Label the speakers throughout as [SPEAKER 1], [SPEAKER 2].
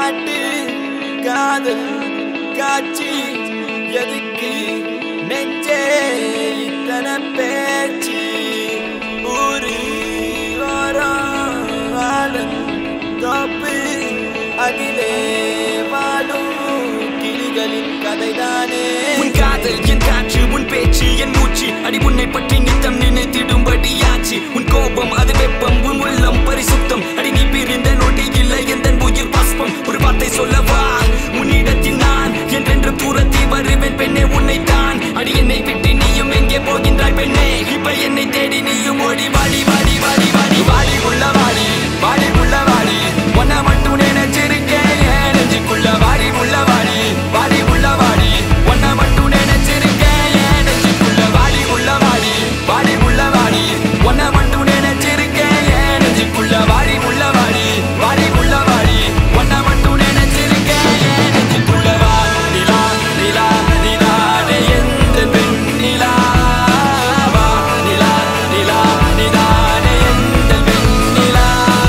[SPEAKER 1] பாட்டு காதல் காட்சி எதுக்கு நெஞ்சே இத்தனை பேச்சு ஊரு ஓரம் ஆளும் தோப்பு அதிலே வாழும் கிளிகளின் கதைதானே
[SPEAKER 2] உன் காதல் என் காற்று உன் பேச்சு என் மூச்சு அடி உன்னை பற்றி நித்தம் நினைத்திடும்படியாச்சு உன் கோபம் அது வெப்பம் உன் உள்ளம் பரிசுத்தம் அடி நீ பிரிந்த நொடி இல்லை எந்த உயிர் பாஸ்பம் ஒரு வார்த்தை சொல்லவா உன்னிடத்தில் நான் என்றென்று தூரத்தில் வருவேன் பெண்ணே உன்னை தான் அடி என்னை விட்டு நீயும் எங்கே போகின்றாய் பெண்ணே இப்ப என்னை தேடி நீயும் ஓடி வாடி வாடி வாடி வாடி வாடி உள்ள வாடி வாடி உள்ள வாடி உன்னை மட்டும் நினைச்சிருக்கேன் என் நெஞ்சுக்குள்ள வாடி உள்ள வாடி வாடி உள்ள வாடி உன்னை மட்டும் நினைச்சிருக்கேன் என் நெஞ்சுக்குள்ள வாடி உள்ள வாடி வாடி உள்ள வாடி உன்னை மட்டும் நினைச்சிருக்கேன் என் நெஞ்சுக்குள்ள வாடி உள்ள வாடி வாடி உள்ள வாடி உன்னை மட்டும் நினைச்சிருக்கேன் என் நெஞ்சுக்குள்ள வா நிலா நிலா நிலானே எந்த பெண் நிலா வா நிலா நிலா நிலானே எந்த பெண் நிலா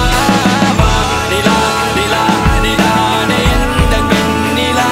[SPEAKER 2] வா நிலா நிலா நிலானே எந்த பெண் நிலா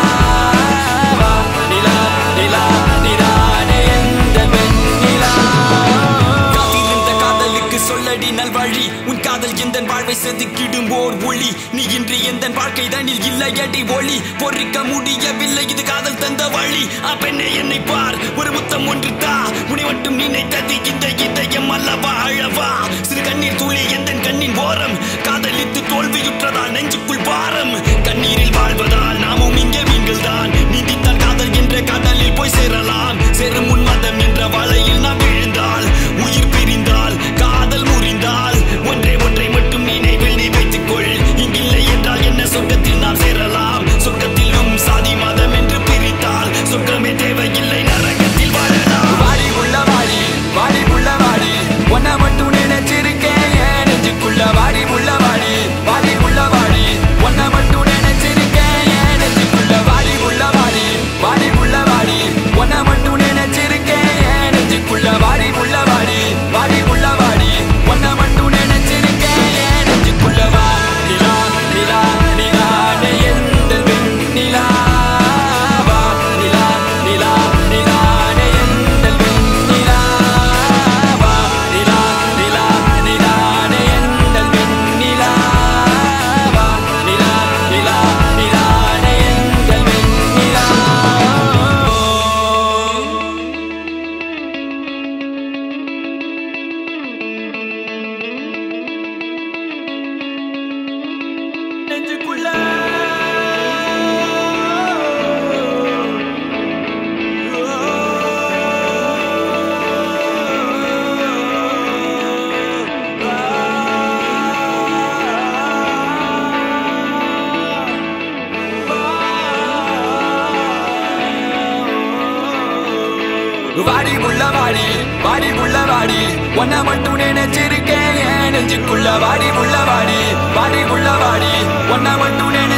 [SPEAKER 2] வா நிலா நிலா நிலானே எந்த பெண் நிலா காத்திருந்த காதலுக்கு சொல்லடி நல்வழி உன் காதல் எந்த வாழ்வை செதுக்கிடும் ஓர் ஒளி நீ இன்று எந்த வாழ்க்கை தனில் இல்லையடி ஒளி பொறிக்க முடியவில்லை இது காதல் தந்த வழி ஆ பெண்ணே என்னை பார் ஒரு முத்தம் ஒன்று தா உன்னை மட்டும் நினைத்தது இந்த இதயம் அல்லவா அழவா சிறு கண்ணீர் துளி எந்த கண்ணின் ஓரம் காதலித்து தோல்வியுற்றதால் நெஞ்சுக்குள் பாரம் கண்ணீரில் வாழ்வதால் நாமும் இங்கே மீன்கள் தான் நீந்தித்தால் காதல் என்ற கடலில் போய் சேரலாம் சேரும் உன்மதம் என்ற வலையில் நாம் விழுந்தால் உயிர் பிரிந்தால் காதல் முறிந்தால் ஒன்றே ஒன்றை மட்டும் நினைவில் நீ வைத்துக்கொள் இங்கில்லை என்றால் என்ன சொர்க்கத்தில் நாம் சேரலாம் சொர்க்கத்திலும் சாதி மதம் என்று பிரித்தால் சொர்க்கமே தேவையில்லை நரகத்தில் வாழலாம் வாடி உள்ள வாடி வாடி உள்ள வாடி ஒன்ன மட்டும் நினைச்சிருக்கேன் என் நெஞ்சுக்குள்ள வாடி உள்ள வாடி வாடி உள்ள வாடி ஒன்ன மட்டும் நினைச்சிருக்கேன் என் நெஞ்சுக்குள்ள வாடி உள்ள வாடி வாடி உள்ள வாடி ஒன்ன மட்டும் நினைச்சிருக்கேன் என் நெஞ்சுக்குள்ள வாடி உள்ள வாடி வாடி உள்ள வாடி ஒன்ன மட்டும் நினைச்சிருக்கேன் என் நெஞ்சுக்குள்ள வா நிலா நிலா நிலானே எந்த பெண் நிலா வா நிலா நிலா நிலானே எந்த பெண் நிலா வா நிலா நிலா நிலானே எந்த பெண் நிலா வா நிலா நிலா நிலானே எந்த பெண் நிலா நெஞ்சுக்குள்ள வாடி உள்ள வாடி வாடி உள்ள வாடி ஒன்ன மட்டும் நினைச்சிருக்கேன் என் நெஞ்சுக்குள்ள வாடி உள்ள வாடி வாடி உள்ள வாடி ஒன்ன மட்டும் நினை